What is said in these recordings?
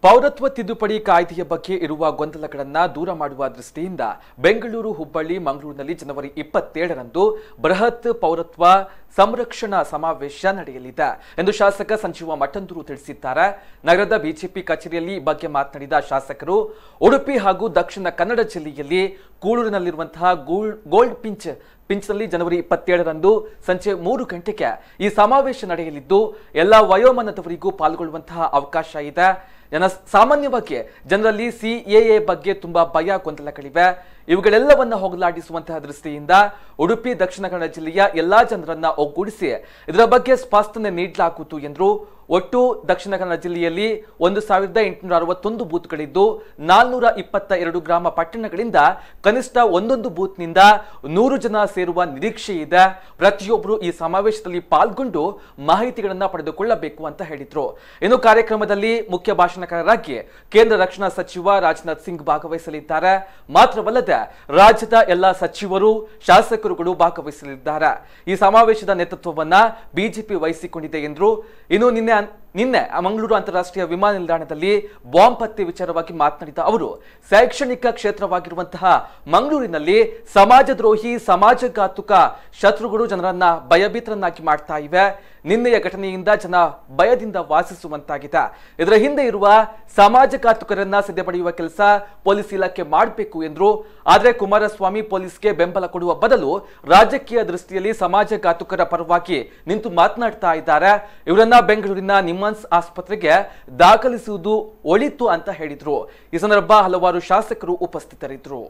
ಪೌರತ್ವ ತಿದ್ದುಪಡಿ ಕಾಯ್ದೆಯ ಬಗ್ಗೆ ಇರುವ ಗೊಂದಲಗಳನ್ನ ದೂರ ಮಾಡುವ ದೃಷ್ಟಿಯಿಂದ ಬೆಂಗಳೂರು ಹುಬ್ಬಳ್ಳಿ ಮಂಗಳೂರಿನಲ್ಲಿ ಜನವರಿ ಇಪ್ಪತ್ತೇಳರಂದು ಬೃಹತ್ ಪೌರತ್ವ ಸಂರಕ್ಷಣಾ ಸಮಾವೇಶ ನಡೆಯಲಿದೆ ಎಂದು ಶಾಸಕ ಸಂಜೀವ ಮಠಂದೂರು ತಿಳಿಸಿದ್ದಾರೆ ನಗರದ ಬಿಜೆಪಿ ಕಚೇರಿಯಲ್ಲಿ ಈ ಬಗ್ಗೆ ಮಾತನಾಡಿದ ಶಾಸಕರು ಉಡುಪಿ ಹಾಗೂ ದಕ್ಷಿಣ ಕನ್ನಡ ಜಿಲ್ಲೆಯಲ್ಲಿ ಕೂಳೂರಿನಲ್ಲಿರುವಂತಹ ಗೋಲ್ಡ್ ಗೋಲ್ಡ್ ಪಿಂಚ್ ಪಿಂಚ್ನಲ್ಲಿ ಜನವರಿ ಇಪ್ಪತ್ತೇಳರಂದು ಸಂಜೆ ಮೂರು ಗಂಟೆಗೆ ಈ ಸಮಾವೇಶ ನಡೆಯಲಿದ್ದು ಎಲ್ಲ ವಯೋಮಾನದವರಿಗೂ ಪಾಲ್ಗೊಳ್ಳುವಂತಹ ಅವಕಾಶ ಇದೆ ಜನ ಸಾಮಾನ್ಯವಾಗಿ ಜನರಲ್ಲಿ ಸಿಎಎ ಬಗ್ಗೆ ತುಂಬಾ ಭಯ ಗೊಂದಲಗಳಿವೆ ಇವುಗಳೆಲ್ಲವನ್ನ ಹೋಗಲಾಡಿಸುವಂತಹ ದೃಷ್ಟಿಯಿಂದ ಉಡುಪಿ ದಕ್ಷಿಣ ಕನ್ನಡ ಜಿಲ್ಲೆಯ ಎಲ್ಲಾ ಜನರನ್ನ ಒಗ್ಗೂಡಿಸಿ ಇದರ ಬಗ್ಗೆ ಸ್ಪಷ್ಟನೆ ನೀಡಲಾಗುವುದು ಎಂದರು ಒಟ್ಟು ದಕ್ಷಿಣ ಕನ್ನಡ ಜಿಲ್ಲೆಯಲ್ಲಿ ಒಂದು ಸಾವಿರದ ಎಂಟುನೂರ ಅರವತ್ತೊಂದು ಬೂತ್ಗಳಿದ್ದು ನಾಲ್ನೂರ ಇಪ್ಪತ್ತ ಎರಡು ಗ್ರಾಮ ಪಟ್ಟಣಗಳಿಂದ ಕನಿಷ್ಠ ಒಂದೊಂದು ಬೂತ್ನಿಂದ ನೂರು ಜನ ಸೇರುವ ನಿರೀಕ್ಷೆ ಇದೆ ಪ್ರತಿಯೊಬ್ಬರು ಈ ಸಮಾವೇಶದಲ್ಲಿ ಪಾಲ್ಗೊಂಡು ಮಾಹಿತಿಗಳನ್ನ ಪಡೆದುಕೊಳ್ಳಬೇಕು ಅಂತ ಹೇಳಿದ್ರು ಇನ್ನು ಕಾರ್ಯಕ್ರಮದಲ್ಲಿ ಮುಖ್ಯ ಭಾಷಣಕಾರರಾಗಿ ಕೇಂದ್ರ ರಕ್ಷಣಾ ಸಚಿವ ರಾಜನಾಥ್ ಸಿಂಗ್ ಭಾಗವಹಿಸಲಿದ್ದಾರೆ ಮಾತ್ರವಲ್ಲದೆ ರಾಜ್ಯದ ಎಲ್ಲ ಸಚಿವರು ಶಾಸಕರುಗಳು ಭಾಗವಹಿಸಲಿದ್ದಾರೆ ಈ ಸಮಾವೇಶದ ನೇತೃತ್ವವನ್ನ ಬಿಜೆಪಿ ವಹಿಸಿಕೊಂಡಿದೆ ಎಂದರು ಇನ್ನು ನಿನ್ನೆ ನಿನ್ನೆ ಮಂಗಳೂರು ಅಂತಾರಾಷ್ಟ್ರೀಯ ವಿಮಾನ ನಿಲ್ದಾಣದಲ್ಲಿ ಬಾಂಬ್ ಪತ್ತೆ ವಿಚಾರವಾಗಿ ಮಾತನಾಡಿದ ಅವರು ಶೈಕ್ಷಣಿಕ ಕ್ಷೇತ್ರವಾಗಿರುವಂತಹ ಮಂಗಳೂರಿನಲ್ಲಿ ಸಮಾಜದ್ರೋಹಿ ಸಮಾಜಘಾತುಕ ಶತ್ರುಗಳು ಜನರನ್ನ ಭಯಭೀತರನ್ನಾಗಿ ಮಾಡ್ತಾ ಇವೆ ನಿನ್ನೆಯ ಘಟನೆಯಿಂದ ಜನ ಭಯದಿಂದ ವಾಸಿಸುವಂತಾಗಿದೆ ಇದರ ಹಿಂದೆ ಇರುವ ಸಮಾಜಘಾತುಕರನ್ನ ಸಿದ್ಧಪಡೆಯುವ ಕೆಲಸ ಪೊಲೀಸ್ ಇಲಾಖೆ ಮಾಡಬೇಕು ಎಂದ್ರು ಆದ್ರೆ ಕುಮಾರಸ್ವಾಮಿ ಪೊಲೀಸ್ಗೆ ಬೆಂಬಲ ಕೊಡುವ ಬದಲು ರಾಜಕೀಯ ದೃಷ್ಟಿಯಲ್ಲಿ ಸಮಾಜಘಾತುಕರ ಪರವಾಗಿ ನಿಂತು ಮಾತನಾಡ್ತಾ ಇದ್ದಾರೆ ಇವರನ್ನ ಬೆಂಗಳೂರಿನ ನಿಮ್ಮನ್ಸ್ ಆಸ್ಪತ್ರೆಗೆ ದಾಖಲಿಸುವುದು ಒಳಿತು ಅಂತ ಹೇಳಿದ್ರು ಈ ಸಂದರ್ಭ ಹಲವಾರು ಶಾಸಕರು ಉಪಸ್ಥಿತರಿದ್ದರು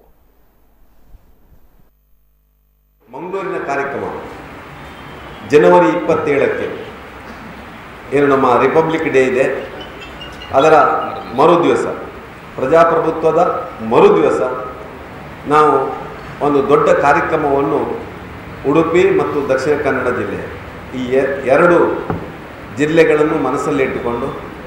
ಮಂಗಳೂರಿನ ಕಾರ್ಯಕ್ರಮ ಜನವರಿ ಇಪ್ಪತ್ತೇಳಕ್ಕೆ ಏನು ನಮ್ಮ ರಿಪಬ್ಲಿಕ್ ಡೇ ಇದೆ ಅದರ ಮರು ದಿವಸ ಪ್ರಜಾಪ್ರಭುತ್ವದ ಮರು ದಿವಸ ನಾವು ಒಂದು ದೊಡ್ಡ ಕಾರ್ಯಕ್ರಮವನ್ನು ಉಡುಪಿ ಮತ್ತು ದಕ್ಷಿಣ ಕನ್ನಡ ಜಿಲ್ಲೆ ಈ ಎ- ಎರಡು ಜಿಲ್ಲೆಗಳನ್ನು ಮನಸ್ಸಲ್ಲಿಟ್ಟುಕೊಂಡು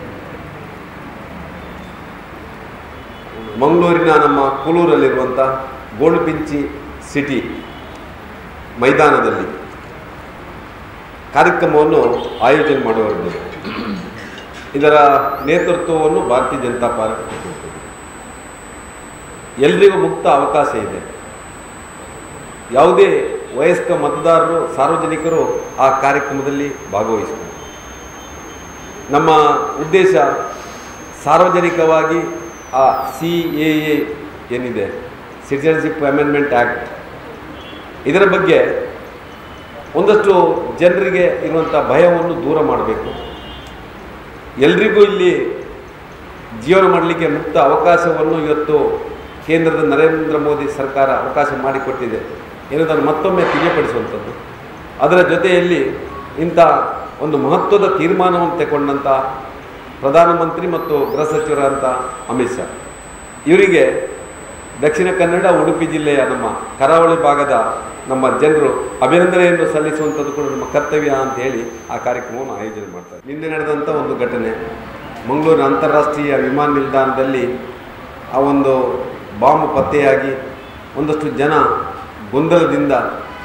ಮಂಗಳೂರಿನ ನಮ್ಮ ಕುಳೂರಲ್ಲಿರುವಂಥ ಗೋಲ್ಪಿಂಚಿ ಸಿಟಿ ಮೈದಾನದಲ್ಲಿ ಕಾರ್ಯಕ್ರಮವನ್ನು ಆಯೋಜನೆ ಮಾಡುವವರಿದ್ದೇವೆ ಇದರ ನೇತೃತ್ವವನ್ನು ಭಾರತೀಯ ಜನತಾ ಪಾರ್ಟಿ ಕೊಟ್ಟಿದೆ. ಎಲ್ರಿಗೂ ಮುಕ್ತ ಅವಕಾಶ ಇದೆ ಯಾವುದೇ ವಯಸ್ಕ ಮತದಾರರು ಸಾರ್ವಜನಿಕರು ಆ ಕಾರ್ಯಕ್ರಮದಲ್ಲಿ ಭಾಗವಹಿಸಬಹುದು ನಮ್ಮ ಉದ್ದೇಶ ಸಾರ್ವಜನಿಕವಾಗಿ ಆ ಸಿ ಎ ಎ ಏನಿದೆ ಸಿಟಿಜನ್ಶಿಪ್ ಅಮೆಂಡ್ಮೆಂಟ್ ಆ್ಯಕ್ಟ್ ಇದರ ಬಗ್ಗೆ ಒಂದಷ್ಟು ಜನರಿಗೆ ಇರುವಂಥ ಭಯವನ್ನು ದೂರ ಮಾಡಬೇಕು ಎಲ್ರಿಗೂ ಇಲ್ಲಿ ಜೀವನ ಮಾಡಲಿಕ್ಕೆ ಮುಕ್ತ ಅವಕಾಶವನ್ನು ಇವತ್ತು ಕೇಂದ್ರದ ನರೇಂದ್ರ ಮೋದಿ ಸರ್ಕಾರ ಅವಕಾಶ ಮಾಡಿಕೊಟ್ಟಿದೆ ಎನ್ನುವುದನ್ನು ಮತ್ತೊಮ್ಮೆ ತಿಳಿಯಪಡಿಸುವಂಥದ್ದು ಅದರ ಜೊತೆಯಲ್ಲಿ ಇಂಥ ಒಂದು ಮಹತ್ವದ ತೀರ್ಮಾನವನ್ನು ತೆಗೊಂಡಂಥ ಪ್ರಧಾನಮಂತ್ರಿ ಮತ್ತು ಗೃಹ ಸಚಿವರಾದಂಥ ಅಮಿತ್ ಶಾ ಇವರಿಗೆ ದಕ್ಷಿಣ ಕನ್ನಡ ಉಡುಪಿ ಜಿಲ್ಲೆಯ ನಮ್ಮ ಕರಾವಳಿ ಭಾಗದ ನಮ್ಮ ಜನರು ಅಭಿನಂದನೆಯನ್ನು ಸಲ್ಲಿಸುವಂಥದ್ದು ಕೂಡ ನಮ್ಮ ಕರ್ತವ್ಯ ಅಂತ ಹೇಳಿ ಆ ಕಾರ್ಯಕ್ರಮವನ್ನು ಆಯೋಜನೆ ಮಾಡ್ತಾರೆ ನಿನ್ನೆ ನಡೆದಂಥ ಒಂದು ಘಟನೆ ಮಂಗಳೂರಿನ ಅಂತಾರಾಷ್ಟ್ರೀಯ ವಿಮಾನ ನಿಲ್ದಾಣದಲ್ಲಿ ಆ ಒಂದು ಬಾಂಬ್ ಪತ್ತೆಯಾಗಿ ಒಂದಷ್ಟು ಜನ ಗೊಂದಲದಿಂದ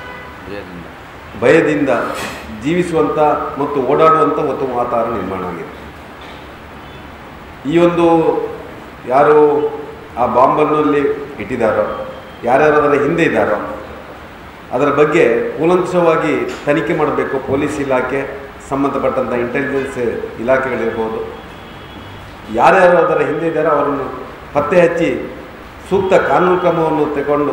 ಭಯದಿಂದ ಜೀವಿಸುವಂಥ ಮತ್ತು ಓಡಾಡುವಂಥ ಒಂದು ವಾತಾವರಣ ನಿರ್ಮಾಣ ಆಗಿದೆ ಈ ಒಂದು ಯಾರು ಆ ಬಾಂಬನ್ನು ಅಲ್ಲಿ ಇಟ್ಟಿದ್ದಾರೋ ಯಾರ್ಯಾರು ಅದರ ಹಿಂದೆ ಇದ್ದಾರೋ ಅದರ ಬಗ್ಗೆ ಕೂಲಂಕಷವಾಗಿ ತನಿಖೆ ಮಾಡಬೇಕು ಪೊಲೀಸ್ ಇಲಾಖೆ ಸಂಬಂಧಪಟ್ಟಂಥ ಇಂಟೆಲಿಜೆನ್ಸ್ ಇಲಾಖೆಗಳಿರ್ಬೋದು ಯಾರ್ಯಾರು ಅದರ ಹಿಂದೆ ಇದ್ದಾರೋ ಅವರನ್ನು ಪತ್ತೆ ಹಚ್ಚಿ ಸೂಕ್ತ ಕಾನೂನು ಕ್ರಮವನ್ನು ತಗೊಂಡು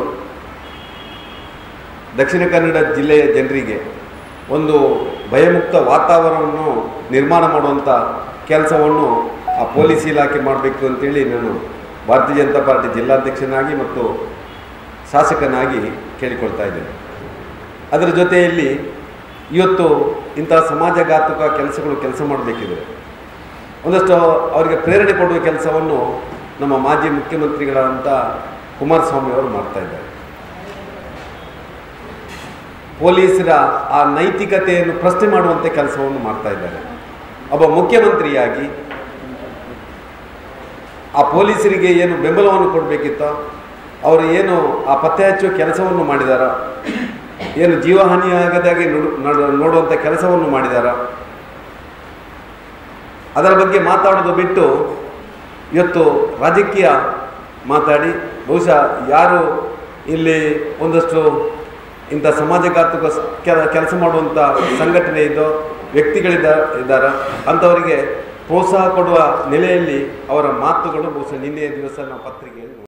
ದಕ್ಷಿಣ ಕನ್ನಡ ಜಿಲ್ಲೆಯ ಜನರಿಗೆ ಒಂದು ಭಯಮುಕ್ತ ವಾತಾವರಣವನ್ನು ನಿರ್ಮಾಣ ಮಾಡುವಂಥ ಕೆಲಸವನ್ನು ಆ ಪೊಲೀಸ್ ಇಲಾಖೆ ಮಾಡಬೇಕು ಅಂತೇಳಿ ನಾನು ಭಾರತೀಯ ಜನತಾ ಪಾರ್ಟಿ ಜಿಲ್ಲಾಧ್ಯಕ್ಷನಾಗಿ ಮತ್ತು ಶಾಸಕನಾಗಿ ಕೇಳಿಕೊಳ್ತಾ ಇದ್ದೇನೆ ಅದರ ಜೊತೆಯಲ್ಲಿ ಇವತ್ತು ಇಂಥ ಸಮಾಜಘಾತುಕ ಕೆಲಸಗಳು ಕೆಲಸ ಮಾಡಬೇಕಿದೆ ಒಂದಷ್ಟು ಅವರಿಗೆ ಪ್ರೇರಣೆ ಕೊಡುವ ಕೆಲಸವನ್ನು ನಮ್ಮ ಮಾಜಿ ಮುಖ್ಯಮಂತ್ರಿಗಳಾದಂಥ ಕುಮಾರಸ್ವಾಮಿ ಅವರು ಮಾಡ್ತಾ ಇದ್ದಾರೆ ಪೊಲೀಸರ ಆ ನೈತಿಕತೆಯನ್ನು ಪ್ರಶ್ನೆ ಮಾಡುವಂಥ ಕೆಲಸವನ್ನು ಮಾಡ್ತಾ ಇದ್ದಾರೆ ಒಬ್ಬ ಮುಖ್ಯಮಂತ್ರಿಯಾಗಿ ಆ ಪೊಲೀಸರಿಗೆ ಏನು ಬೆಂಬಲವನ್ನು ಕೊಡಬೇಕಿತ್ತೋ ಅವರು ಏನು ಆ ಪತ್ತೆ ಹಚ್ಚುವ ಕೆಲಸವನ್ನು ಮಾಡಿದಾರ ಏನು ಜೀವಹಾನಿಯಾಗದಾಗೆ ನೋಡು ನೋಡು- ನೋಡುವಂಥ ಕೆಲಸವನ್ನು ಮಾಡಿದಾರ ಅದರ ಬಗ್ಗೆ ಮಾತಾಡೋದು ಬಿಟ್ಟು ಇವತ್ತು ರಾಜಕೀಯ ಮಾತಾಡಿ ಬಹುಶಃ ಯಾರು ಇಲ್ಲಿ ಒಂದಷ್ಟು ಇಂಥ ಸಮಾಜಘಾತಕ ಸ- ಕೆಲ ಕೆಲಸ ಮಾಡುವಂಥ ಸಂಘಟನೆ ಇದ್ದೋ ವ್ಯಕ್ತಿಗಳಿದ್ದ ಇದ್ದಾರೆ ಅಂಥವರಿಗೆ ಪ್ರೋತ್ಸಾಹ ಕೊಡುವ ನೆಲೆಯಲ್ಲಿ ಅವರ ಮಾತುಗಳು ಬಹುಶಃ ನಿನ್ನೆಯ ದಿವಸ ನಾವು ಪತ್ರಿಕೆಯಲ್ಲಿ